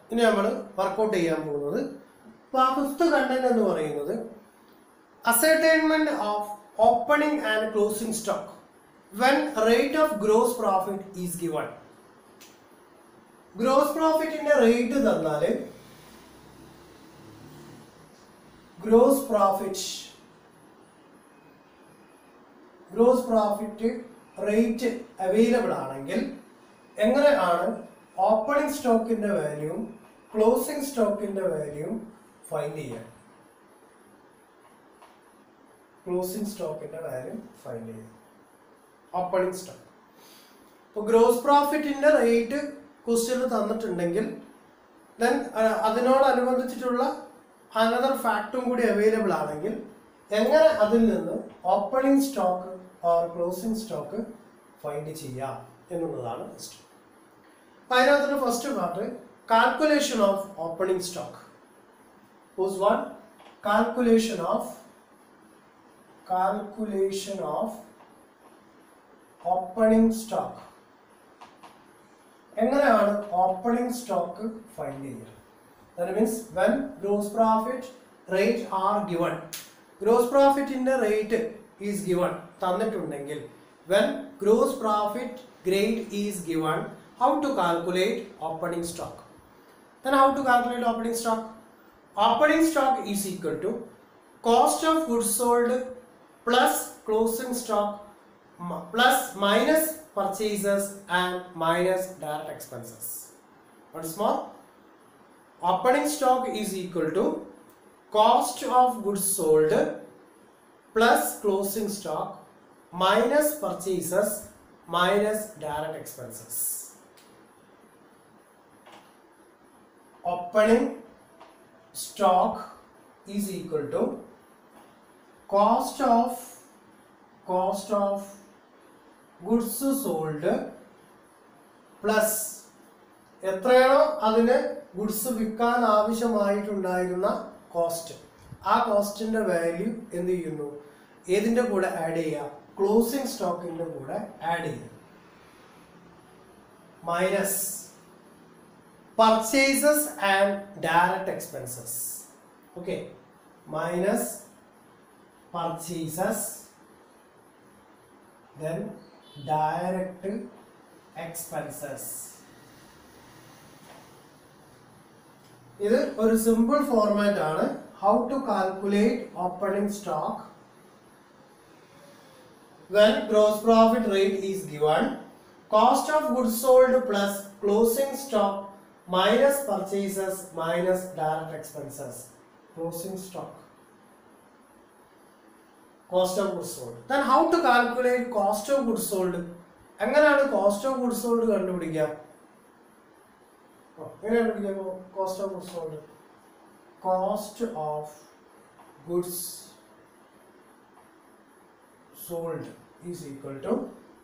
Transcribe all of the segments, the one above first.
ഇനി നമ്മൾ വർക്കൗട്ട് ചെയ്യാൻ പോകുന്നത് അപ്പോൾ ആ ഫിഫ്ത്ത് കണ്ടന്റ് എന്ന് പറയുന്നത് ascertainment of opening and closing stock when rate of gross profit is given gross പ്രോഫിറ്റിന്റെ റേറ്റ് തന്നാല് gross profit gross profit rate available ആണെങ്കിൽ എങ്ങനെ ആണ് ഓപ്പണിംഗ് സ്റ്റോക്കിന്റെ വാല്യൂവും ക്ലോസിംഗ് സ്റ്റോക്കിന്റെ വാല്യൂവും ഫൈൻഡ് ചെയ്യാൻ ക്ലോസിംഗ് സ്റ്റോക്കിന്റെ വാല്യൂ ഫൈൻഡ് ചെയ്യാൻ ഓപ്പണിംഗ് സ്റ്റോക്ക് ഇപ്പോൾ ഗ്രോസ് പ്രോഫിറ്റിന്റെ റേറ്റ് ക്വസ്റ്റ്യനിൽ തന്നിട്ടുണ്ടെങ്കിൽ ദെൻ അതിനോടനുബന്ധിച്ചിട്ടുള്ള അനദർ ഫാക്റ്റും കൂടി അവൈലബിൾ ആണെങ്കിൽ എങ്ങനെ അതിൽ നിന്ന് opening stock or closing stock find ചെയ്യാം എന്നുള്ളതാണ് ക്വസ്റ്റ്യൻ അപ്പോൾ അതിനകത്തുള്ള first part calculation of opening stock whose one calculation of calculation of opening stock എങ്ങനെയാണ് ഓപ്പണിംഗ് സ്റ്റോക്ക് ഫൈൻഡ് ചെയ്യുക that means when gross profit rate are given gross പ്രോഫിറ്റിന്റെ rate is given തന്നിട്ടുണ്ടെങ്കിൽ when gross profit grade is given how to calculate opening stock then how to calculate opening stock opening stock is equal to cost of goods sold plus closing stock m- plus minus purchases and minus direct expenses once more opening stock is equal to cost of goods sold plus closing stock minus purchases minus direct expenses opening stock is equal to cost of cost of goods sold plus എത്രയാണോ അതിന് goods വിൽക്കാൻ ആവശ്യമായിട്ടുണ്ടായിരുന്ന cost ആ കോസ്റ്റിന്റെ value എന്ത് ചെയ്യുന്നു ഏതിന്റെ കൂടെ add ചെയ്യുക closing സ്റ്റോക്കിന്റെ കൂടെ ആഡ് ചെയ്യുക minus purchases and direct expenses okay minus purchases then direct expenses ഇത് ഒരു സിമ്പിൾ ഫോർമാറ്റ് ആണ് how to calculate opening stock when gross profit rate is given cost of goods sold plus closing stock minus purchases minus direct expenses closing stock cost of goods sold then how to calculate cost of goods sold എങ്ങനെയാണ് cost of goods sold കണ്ടുപിടിക്കുക ഓ, എങ്ങനെയാണ് കണ്ടുപിടിക്കുക cost of goods sold cost of goods sold is equal to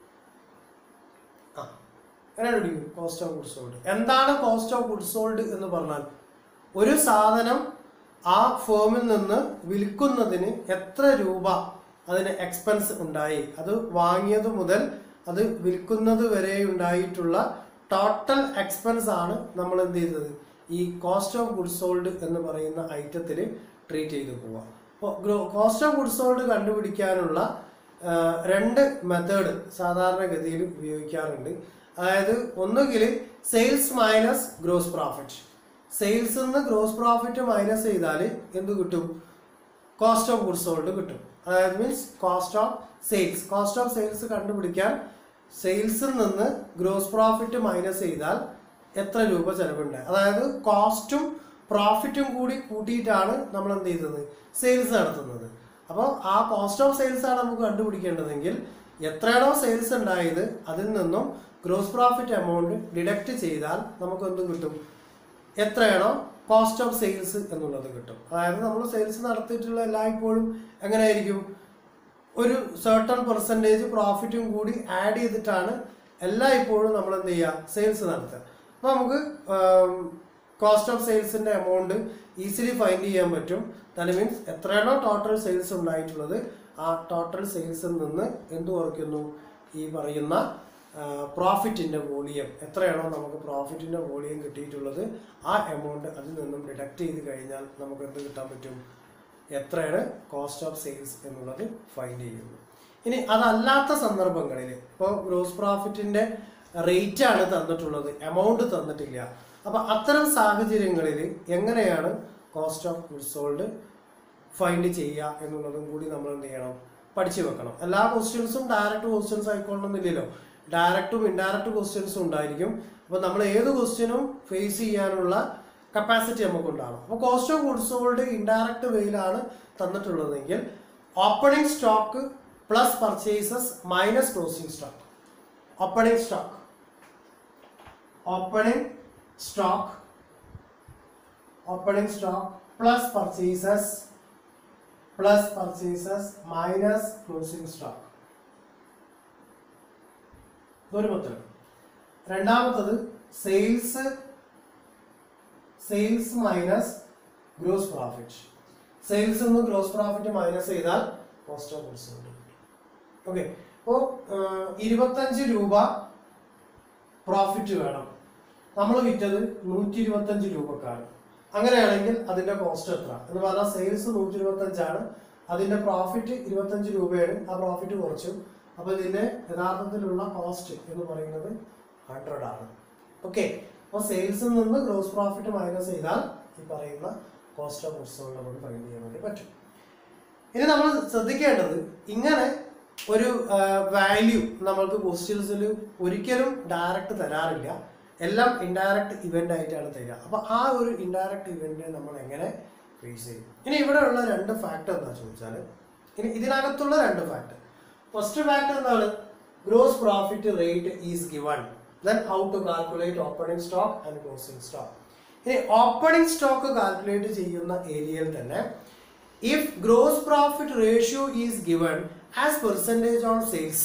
ആ എങ്ങനെ പിടിക്കും cost of goods sold എന്താണ് cost of goods sold എന്ന് പറഞ്ഞാൽ ഒരു സാധനം ആ ഫേമിൽ നിന്ന് വിൽക്കുന്നതിന് എത്ര രൂപ അതിന് എക്സ്പെൻസ് ഉണ്ടായി അത് വാങ്ങിയത് മുതൽ അത് വിൽക്കുന്നത് വരെ ഉണ്ടായിട്ടുള്ള ടോട്ടൽ എക്സ്പെൻസ് ആണ് നമ്മൾ എന്ത് ചെയ്തത് ഈ കോസ്റ്റ് ഓഫ് ഗുഡ്സ് സോൾഡ് എന്ന് പറയുന്ന ഐറ്റത്തിൽ ട്രീറ്റ് ചെയ്ത് പോവുക അപ്പോൾ കോസ്റ്റ് ഓഫ് ഗുഡ്സ് സോൾഡ് കണ്ടുപിടിക്കാനുള്ള ആ, രണ്ട് മെത്തേഡ് സാധാരണഗതിയിൽ ഉപയോഗിക്കാറുണ്ട് അതായത് ഒന്നുകിൽ sales minus gross profit sales നിന്ന് ഗ്രോസ് പ്രോഫിറ്റ് മൈനസ് ചെയ്താൽ എന്ത് കിട്ടും കോസ്റ്റ് ഓഫ് ഗുഡ്സ് സോൾഡ് കിട്ടും അതായത് means cost of sales cost of sales കണ്ടുപിടിക്കാൻ സെയിൽസിൽ നിന്ന് ഗ്രോസ് പ്രോഫിറ്റ് മൈനസ് ചെയ്താൽ എത്ര രൂപ ചെലവുണ്ട് അതായത് കോസ്റ്റും പ്രോഫിറ്റും കൂടി കൂട്ടിയിട്ടാണ് നമ്മൾ എന്ത് ചെയ്യുന്നത് സെയിൽസ് നടത്തുന്നത് അപ്പോൾ ആ കോസ്റ്റ് ഓഫ് സെയിൽസ് ആണ് നമുക്ക് കണ്ടുപിടിക്കേണ്ടതെങ്കിൽ എത്രയാണോ സെയിൽസ് ഉണ്ടായത് അതിൽ നിന്നും ഗ്രോസ് പ്രോഫിറ്റ് എമൗണ്ട് ഡിഡക്റ്റ് ചെയ്താൽ നമുക്ക് എന്ത് കിട്ടും എത്രയാണോ കോസ്റ്റ് ഓഫ് സെയിൽസ് എന്നുള്ളത് കിട്ടും അതായത് നമ്മൾ സെയിൽസ് നടത്തിയിട്ടുള്ള എല്ലായ്പ്പോഴും എങ്ങനെയായിരിക്കും ഒരു സർട്ടൺ പെർസെൻറ്റേജ് പ്രോഫിറ്റും കൂടി ആഡ് ചെയ്തിട്ടാണ് എല്ലായ്പ്പോഴും നമ്മൾ എന്ത് ചെയ്യുക സെയിൽസ് നടത്തുക അപ്പോൾ നമുക്ക് കോസ്റ്റ് ഓഫ് സെയിൽസിൻ്റെ എമൗണ്ട് ഈസിലി ഫൈൻഡ് ചെയ്യാൻ പറ്റും ദാറ്റ് മീൻസ് എത്രയാണോ ടോട്ടൽ സെയിൽസ് ഉണ്ടായിട്ടുള്ളത് ആ ടോട്ടൽ സെയിൽസിൽ നിന്ന് എന്ത് കുറയ്ക്കുന്നു ഈ പറയുന്ന പ്രോഫിറ്റിൻ്റെ വോളിയം എത്രയാണോ നമുക്ക് പ്രോഫിറ്റിൻ്റെ വോളിയം കിട്ടിയിട്ടുള്ളത് ആ എമൗണ്ട് അതിൽ നിന്നും ഡിഡക്റ്റ് ചെയ്ത് കഴിഞ്ഞാൽ നമുക്ക് എന്ത് കിട്ടാൻ പറ്റും എത്രയാണ് കോസ്റ്റ് ഓഫ് സെയിൽസ് എന്നുള്ളത് ഫൈൻഡ് ചെയ്യുന്നു ഇനി അതല്ലാത്ത സന്ദർഭങ്ങളിൽ ഇപ്പോൾ ഗ്രോസ് പ്രോഫിറ്റിൻ്റെ റേറ്റ് ആണ് തന്നിട്ടുള്ളത് എമൗണ്ട് തന്നിട്ടില്ല അപ്പോൾ അത്തരം സാഹചര്യങ്ങളിൽ എങ്ങനെയാണ് cost of goods sold find ചെയ്യുക എന്നുള്ളതും കൂടി നമ്മൾ എന്ത് ചെയ്യണം പഠിച്ചു വെക്കണം എല്ലാ ക്വസ്റ്റ്യൻസും ഡയറക്റ്റ് ക്വസ്റ്റ്യൻസ് ആയിക്കൊള്ളണമെന്നില്ലല്ലോ ഡയറക്റ്റും ഇൻഡയറക്റ്റ് ക്വസ്റ്റ്യൻസും ഉണ്ടായിരിക്കും അപ്പോൾ നമ്മൾ ഏത് ക്വസ്റ്റ്യനും ഫേസ് ചെയ്യാനുള്ള കപ്പാസിറ്റി നമുക്ക് ഉണ്ടാകും അപ്പോൾ cost of goods sold indirect വേയിലാണ് തന്നിട്ടുള്ളതെങ്കിൽ opening stock plus purchases minus closing stock opening stock opening stock opening stock plus purchases plus purchases minus closing stock ഒരു മെത്തേഡ് രണ്ടാമത്തത് sales sales minus gross profit sales നിന്ന് gross profit minus ചെയ്താൽ cost of goods okay അപ്പോൾ ഇരുപത്തഞ്ച് രൂപ profit വേണം നമ്മൾ വിറ്റത് നൂറ്റി ഇരുപത്തഞ്ച് രൂപക്കാണ് അങ്ങനെയാണെങ്കിൽ അതിന്റെ കോസ്റ്റ് എത്ര എന്ന് പറഞ്ഞാൽ സെയിൽസ് നൂറ്റി ഇരുപത്തഞ്ചാണ് അതിന്റെ പ്രോഫിറ്റ് ഇരുപത്തഞ്ച് രൂപയാണ് ആ പ്രോഫിറ്റ് കുറച്ചു അപ്പൊ ഇതിന്റെ യഥാർത്ഥത്തിലുള്ള കോസ്റ്റ് എന്ന് പറയുന്നത് ഹൺഡ്രഡ് ആണ് ഓക്കെ അപ്പോൾ സെയിൽസിൽ നിന്ന് ഗ്രോസ് പ്രോഫിറ്റ് മൈനസ് ചെയ്താൽ ഈ പറയുന്ന കോസ്റ്റ് ഓഫ് ഗുഡ്സ് നമുക്ക് ഫൈൻഡ് ചെയ്യാൻ വേണ്ടി പറ്റും ഇനി നമ്മൾ ശ്രദ്ധിക്കേണ്ടത് ഇങ്ങനെ ഒരു വാല്യൂ നമ്മൾക്ക് ക്വസ്റ്റ്യൻസിൽ ഒരിക്കലും ഡയറക്റ്റ് തരാറില്ല എല്ലാം ഇൻഡയറക്റ്റ് ഇവന്റ് ആയിട്ടാണ് തരിക അപ്പൊ ആ ഒരു ഇൻഡയറക്റ്റ് ഇവന്റിനെ നമ്മൾ എങ്ങനെ ഫേസ് ചെയ്യും ഇനി ഇവിടെയുള്ള രണ്ട് ഫാക്ടർ എന്താ ചോദിച്ചാൽ ഇനി ഇതിനകത്തുള്ള രണ്ട് ഫാക്ടർ ഫസ്റ്റ് ഫാക്ടർ എന്താണ് gross profit rate is given then how to calculate opening stock and closing stock ഇനി ഓപ്പണിംഗ് സ്റ്റോക്ക് കാൽക്കുലേറ്റ് ചെയ്യുന്ന ഏരിയയിൽ തന്നെ if gross profit ratio is given as percentage on sales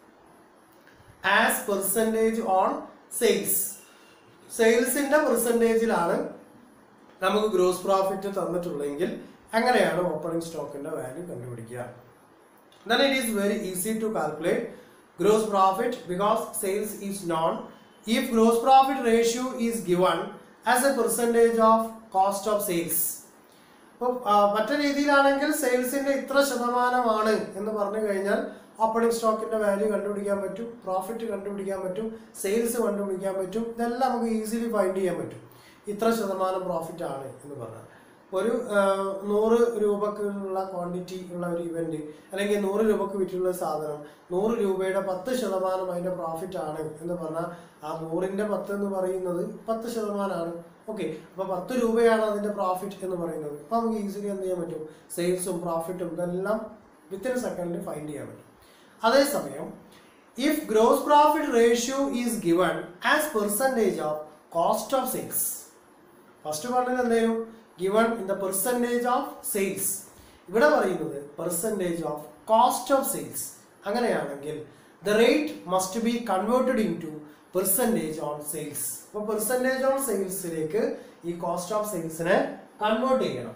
as percentage on sales സെയിൽസിന്റെ പെർസെൻറ്റേജിലാണ് നമുക്ക് gross profit തന്നിട്ടുള്ളെങ്കിൽ അങ്ങനെയാണ് ഓപ്പണിംഗ് സ്റ്റോക്കിന്റെ വാല്യൂ കണ്ടുപിടിക്കുക then it is very easy to calculate gross profit because sales is known if gross profit ratio is given as a percentage of cost of sales അപ്പോൾ മറ്റു രീതിയിലാണെങ്കിൽ സെയിൽസിന്റെ ഇത്ര ശതമാനമാണ് എന്ന് പറഞ്ഞു കഴിഞ്ഞാൽ ഓപ്പണിംഗ് സ്റ്റോക്കിന്റെ വാല്യൂ കണ്ടുപിടിക്കാൻ പറ്റും പ്രോഫിറ്റ് കണ്ടുപിടിക്കാൻ പറ്റും സെയിൽസ് കണ്ടുപിടിക്കാൻ പറ്റും ഇതെല്ലാം നമുക്ക് ഈസിലി ഫൈൻഡ് ചെയ്യാൻ പറ്റും ഇത്ര ശതമാനം പ്രോഫിറ്റ് ആണ് എന്ന് പറഞ്ഞാൽ ഒരു ആ, നൂറ് രൂപക്കുള്ള ക്വാണ്ടിറ്റി ഉള്ള ഒരു ഇവന്റ് അല്ലെങ്കിൽ നൂറ് രൂപക്ക് വിറ്റുള്ള സാധനം നൂറ് രൂപയുടെ പത്ത് ശതമാനം അതിന്റെ പ്രോഫിറ്റ് ആണ് എന്ന് പറഞ്ഞാൽ ആ നൂറിന്റെ പത്ത് എന്ന് പറയുന്നത് പത്ത് ശതമാനമാണ് ഓക്കെ അപ്പൊ പത്ത് രൂപയാണ് അതിന്റെ പ്രോഫിറ്റ് എന്ന് പറയുന്നത് അപ്പൊ നമുക്ക് ഈസിലി എന്ത് ചെയ്യാൻ പറ്റും സെയിൽസും പ്രോഫിറ്റും ഇതെല്ലാം വിത്തിൻ സെക്കൻഡിൽ ഫൈൻഡ് ചെയ്യാൻ പറ്റും അതേസമയം if gross profit ratio is given as percentage of cost of sales first പറഞ്ഞത് എന്തായിരുന്നു given in the percentage of sales ഇവിടെ പറയുന്നത് percentage of cost of sales അങ്ങനെയാണെങ്കിൽ the rate must be converted into percentage on sales അപ്പോൾ percentage on സെയിൽസിലേക്ക് ഈ cost of സെയിൽസിനെ convert ചെയ്യണം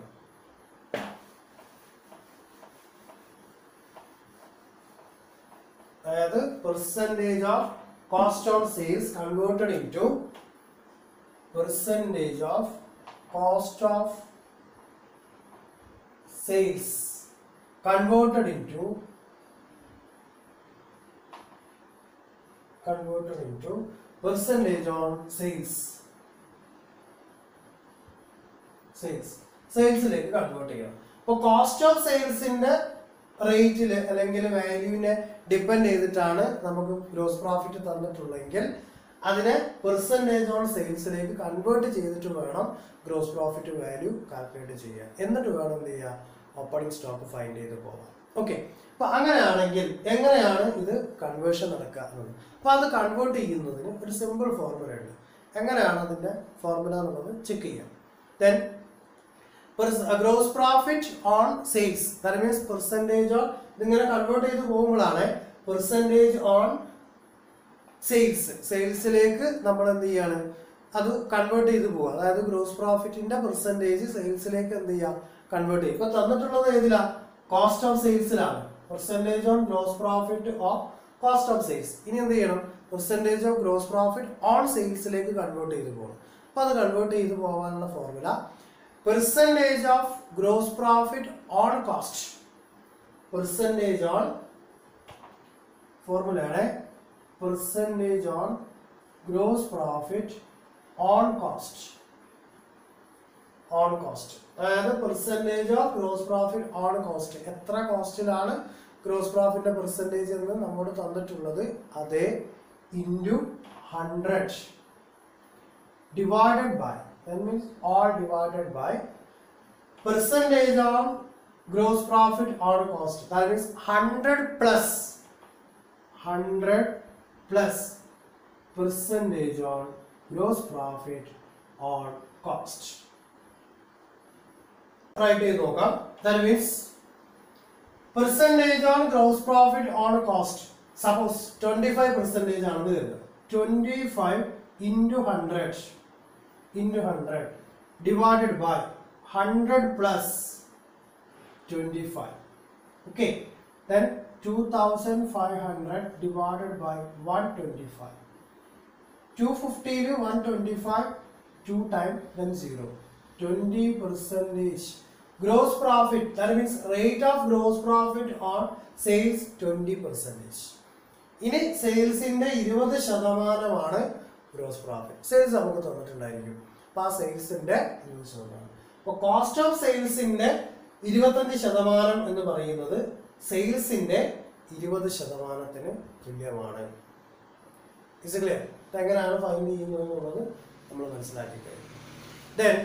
അതായത് percentage of cost on sales converted into percentage of cost of sales converted into converted into percentage on sales sales സെയിൽസിലേക്ക് convert ചെയ്യണം അപ്പോൾ cost of സെയിൽസിന്റെ റേറ്റിൽ അല്ലെങ്കിൽ വാല്യൂവിനെ ഡിപ്പെൻഡ് ചെയ്തിട്ടാണ് നമുക്ക് ഗ്രോസ് പ്രോഫിറ്റ് തന്നിട്ടുള്ളതെങ്കിൽ അതിനെ പെർസെൻറ്റേജ് ഓൺ സെയിൽസിലേക്ക് കൺവേർട്ട് ചെയ്തിട്ട് വേണം ഗ്രോസ് പ്രോഫിറ്റ് വാല്യൂ കാൽക്കുലേറ്റ് ചെയ്യാൻ എന്നിട്ട് വേണം എന്ത് ചെയ്യുക ഓപ്പണിംഗ് സ്റ്റോക്ക് ഫൈൻഡ് ചെയ്ത് പോകാം ഓക്കെ അപ്പൊ അങ്ങനെയാണെങ്കിൽ എങ്ങനെയാണ് ഇത് കൺവേർഷൻ നടക്കുക എന്നുള്ളത് അപ്പൊ അത് കൺവേർട്ട് ചെയ്യുന്നതിന് ഒരു സിമ്പിൾ ഫോർമുല ഉണ്ട് എങ്ങനെയാണ് അതിന്റെ ഫോർമുല എന്നുള്ളത് ചെക്ക് ചെയ്യാം then gross profit on sales that means percentage on ഇതിങ്ങനെ കൺവേർട്ട് ചെയ്ത് പോകുമ്പോഴാണ് പെർസെൻറ്റേജ് ഓൺ സെയിൽസ് സെയിൽസിലേക്ക് നമ്മൾ എന്ത് ചെയ്യാണ് അത് കൺവേർട്ട് ചെയ്ത് പോവുക അതായത് ഗ്രോസ് പ്രോഫിറ്റിന്റെ പെർസെൻറ്റേജ് സെയിൽസിലേക്ക് എന്ത് ചെയ്യുക കൺവേർട്ട് ചെയ്യും ഇപ്പൊ തന്നിട്ടുള്ളത് ഏതിലാ കോസ്റ്റ് ഓഫ് സെയിൽസിലാണ് percentage on gross profit of cost of sales ഇനി എന്ത് ചെയ്യണം percentage of gross profit on സെയിൽസിലേക്ക് കൺവേർട്ട് ചെയ്ത് പോകണം അപ്പോൾ അത് കൺവേർട്ട് ചെയ്ത് പോകാനുള്ള formula percentage of gross profit on cost percentage on ഫോർമുലയാണ് percentage on gross profit on cost on cost അതായത് percentage of gross profit on cost എത്ര കോസ്റ്റിലാണ് ഗ്രോസ് പ്രോഫിറ്റിന്റെ പെർസെൻറ്റേജ് എന്ന് നമ്മോട് തന്നിട്ടുള്ളത് അതേ into hundred divided by means all divided by percentage on gross profit on cost that means hundred plus hundred plus percentage on gross profit on cost write ചെയ്ത് നോക്കാം that means percentage on gross profit on cost suppose twenty five percentage ആണെന്ന് കരുതുക twenty five into hundred into hundred divided by hundred plus twenty five okay then two thousand five hundred divided by one twenty five two ഫിഫ്റ്റിയിൽ one twenty five two time then zero twenty percentage gross profit that means rate of gross profit on sales twenty percentage ഇനി സെയിൽസിന്റെ ഇരുപത് ശതമാനമാണ് gross profit sales നമുക്ക് തന്നിട്ടുണ്ടായിരിക്കും അപ്പൊ ആ സെയിൽസിന്റെ ഇരുപത് ശതമാനം അപ്പൊ കോസ്റ്റ് ഓഫ് സെയിൽസിന്റെ ഇരുപത്തഞ്ച് ശതമാനം എന്ന് പറയുന്നത് സെയിൽസിന്റെ ഇരുപത് ശതമാനത്തിന് തുല്യമാണ് ഇസ് ക്ലിയർ എങ്ങനെയാണ് ഫൈൻഡ് ചെയ്യുന്നത് എന്നുള്ളത് നമ്മൾ മനസ്സിലാക്കി കഴിഞ്ഞു then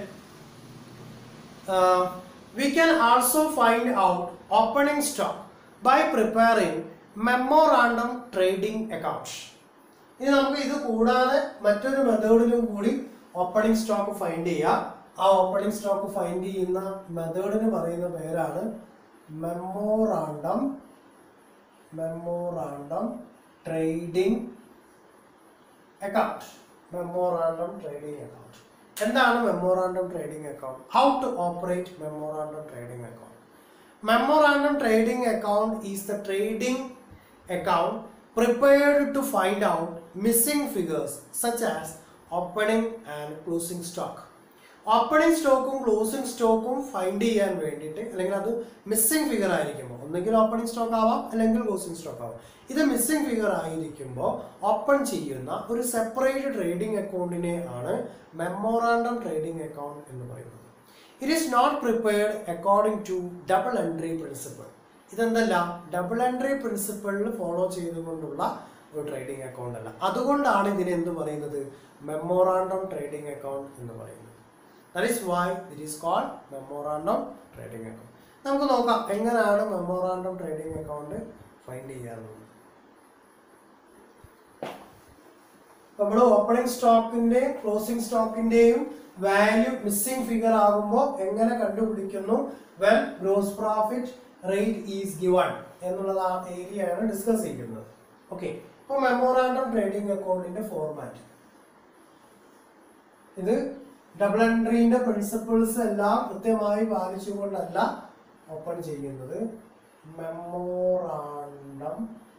we can also find out opening stock by preparing memorandum trading account ഇനി നമുക്ക് ഇത് കൂടാതെ മറ്റൊരു മെത്തേഡിലും കൂടി ഓപ്പണിംഗ് സ്റ്റോക്ക് ഫൈൻഡ് ചെയ്യാം ആ ഓപ്പണിംഗ് സ്റ്റോക്ക് ഫൈൻഡ് ചെയ്യുന്ന മെത്തേഡിന് പറയുന്ന പേരാണ് memorandum memorandum trading account memorandum trading account എന്താണ് memorandum trading account how to operate memorandum trading account memorandum trading account is the trading account prepared to find out missing figures such as opening and closing stock opening സ്റ്റോക്കും closing സ്റ്റോക്കും find ചെയ്യാൻ വേണ്ടിയിട്ട് അല്ലെങ്കിൽ അത് missing figure ആയിരിക്കുമ്പോൾ ഒന്നെങ്കിൽ opening stock ആവാം അല്ലെങ്കിൽ ക്ലോസിംഗ് സ്റ്റോക്ക് ആവാം ഇത് മിസ്സിംഗ് ഫിഗർ ആയിരിക്കുമ്പോൾ ഓപ്പൺ ചെയ്യുന്ന ഒരു സെപ്പറേറ്റ് ട്രേഡിംഗ് അക്കൗണ്ടിനെ ആണ് മെമ്മോറാണ്ടം ട്രേഡിംഗ് അക്കൗണ്ട് എന്ന് പറയുന്നത് it is not prepared according to double entry principle ഇതെന്തല്ല ഡബിൾ എൻട്രി പ്രിൻസിപ്പിളിൽ ഫോളോ ചെയ്തുകൊണ്ടുള്ള ഒരു ട്രേഡിംഗ് അക്കൗണ്ട് അല്ല അതുകൊണ്ടാണ് ഇതിനെ എന്ത് പറയുന്നത് മെമ്മോറാണ്ടം ട്രേഡിംഗ് അക്കൗണ്ട് എന്ന് പറയുന്നത് that is why it is called memorandum trading account നമുക്ക് നോക്കാം എങ്ങനെയാണ് മെമ്മോറാണ്ടം ട്രേഡിംഗ് അക്കൗണ്ട് ഫൈൻഡ് ചെയ്യാറുള്ളത് നമ്മൾ ഓപ്പണിംഗ് സ്റ്റോക്കിന്റെയും ക്ലോസിംഗ് സ്റ്റോക്കിന്റെയും വാല്യൂ മിസ്സിംഗ് ഫിഗർ ആകുമ്പോൾ എങ്ങനെ കണ്ടുപിടിക്കുന്നു when gross profit rate is given എന്നുള്ളത് ആ ഏരിയയാണ് ഡിസ്കസ് ചെയ്യുന്നത് ഓക്കെ ഇപ്പോൾ മെമ്മോറാണ്ടം ട്രേഡിംഗ് അക്കൗണ്ടിന്റെ ഫോർമാറ്റ് ഇത് ഡബിൾ എൻട്രീന്റെ പ്രിൻസിപ്പിൾസ് എല്ലാം കൃത്യമായി പാലിച്ചുകൊണ്ടല്ല ഓപ്പൺ ചെയ്യുന്നത് memorandum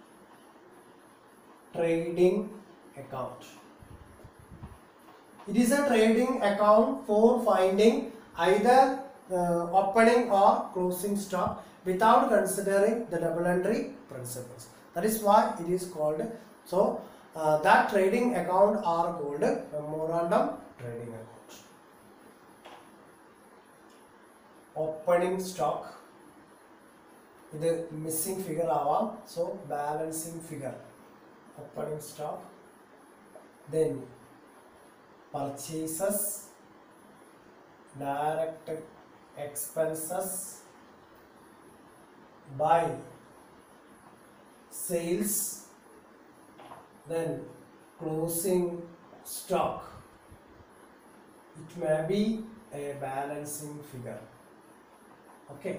trading account. It is a trading account for finding either uh, opening or closing stock without considering the double entry principles. That is why it is called. So uh, that trading account are called memorandum trading account. Opening stock. ഇത് missing figure ആവാം so balancing figure opening stock then purchases direct expenses by sales then closing stock it may be a balancing figure okay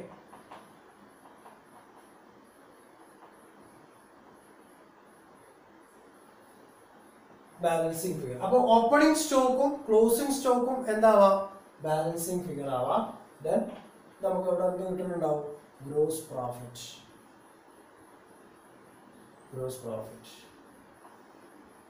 balancing figure അപ്പോൾ opening സ്റ്റോക്കും closing സ്റ്റോക്കും എന്താവാം balancing figure ആവാം then നമുക്ക് ഇവിടെ എന്ത് കിട്ടുന്നുണ്ടാവും gross profit gross profit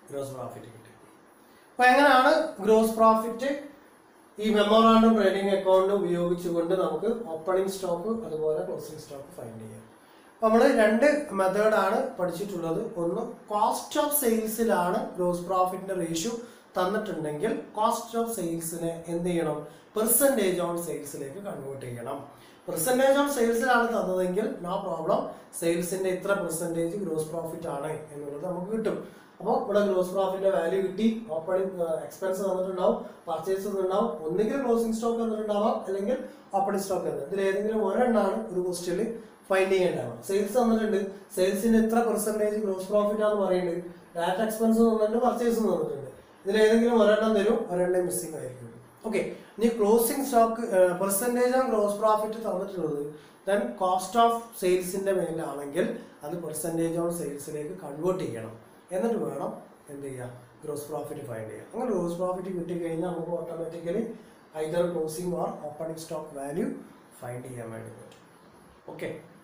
gross profit കിട്ടി അപ്പൊ എങ്ങനെയാണ് ഗ്രോസ് പ്രോഫിറ്റ് ഈ മെമ്മോറാണ്ടം ട്രേഡിംഗ് അക്കൗണ്ട് ഉപയോഗിച്ചുകൊണ്ട് നമുക്ക് ഓപ്പണിംഗ് സ്റ്റോക്ക് അതുപോലെ ക്ലോസിംഗ് സ്റ്റോക്ക് ഫൈൻഡ് ചെയ്യാം നമ്മൾ രണ്ട് മെത്തേഡാണ് പഠിച്ചിട്ടുള്ളത് ഒന്ന് കോസ്റ്റ് ഓഫ് സെയിൽസിലാണ് ഗ്രോസ് പ്രോഫിറ്റിന്റെ റേഷ്യോ തന്നിട്ടുണ്ടെങ്കിൽ കോസ്റ്റ് ഓഫ് സെയിൽസിനെ എന്ത് ചെയ്യണം പെർസെൻറ്റേജ് ഓൺ സെയിൽസിലേക്ക് കൺവേർട്ട് ചെയ്യണം പെർസെൻറ്റേജ് ഓൺ സെയിൽസിലാണ് തന്നതെങ്കിൽ നോ പ്രോബ്ലം സെയിൽസിന്റെ ഇത്ര പെർസെൻറ്റേജ് ഗ്രോസ് പ്രോഫിറ്റ് ആണ് എന്നുള്ളത് നമുക്ക് കിട്ടും അപ്പോൾ ഇവിടെ ഗ്രോസ് പ്രോഫിറ്റിന്റെ വാല്യൂ കിട്ടി ഓപ്പണിംഗ് എക്സ്പെൻസ് തന്നിട്ടുണ്ടാവും പർച്ചേസ് തന്നിട്ടുണ്ടാവും ഒന്നുകിൽ ക്ലോസിംഗ് സ്റ്റോക്ക് തന്നിട്ടുണ്ടാവാം അല്ലെങ്കിൽ ഓപ്പണിംഗ് സ്റ്റോക്ക് തന്നിട്ട് ഇതിൽ ഏതെങ്കിലും ഒരെണ്ണമാണ് ഒരു ക്വസ്റ്റ്യനിൽ ഫൈൻഡ് ചെയ്യേണ്ടതാണ് സെയിൽസ് തന്നിട്ടുണ്ട് സെയിൽസിന്റെ എത്ര പെർസെൻറ്റേജ് ഗ്രോസ് പ്രോഫിറ്റ് ആണെന്ന് പറയുന്നുണ്ട് ഡാറ്റ എക്സ്പെൻസ് തന്നിട്ടുണ്ട് പർച്ചേസ് തന്നിട്ടുണ്ട് ഇതിൽ ഏതെങ്കിലും ഒരെണ്ണം തരും ഒരെണ്ണം മിസ്സിംഗ് ആയിരിക്കും ഓക്കെ ഇനി closing stock percentage on gross profit തന്നിട്ടുള്ളത് ദെൻ കോസ്റ്റ് ഓഫ് സെയിൽസിന്റെ മേലാണെങ്കിൽ അത് പെർസെൻറ്റേജ് ഓൺ സെയിൽസിലേക്ക് കൺവേർട്ട് ചെയ്യണം എന്നിട്ട് വേണം എന്ത് ചെയ്യുക ഗ്രോസ് പ്രോഫിറ്റ് ഫൈൻഡ് ചെയ്യുക അങ്ങനെ ഗ്രോസ് പ്രോഫിറ്റ് കിട്ടിക്കഴിഞ്ഞാൽ നമുക്ക് automatically either closing or opening stock value find ചെയ്യാൻ വേണ്ടി പറ്റും ഓക്കെ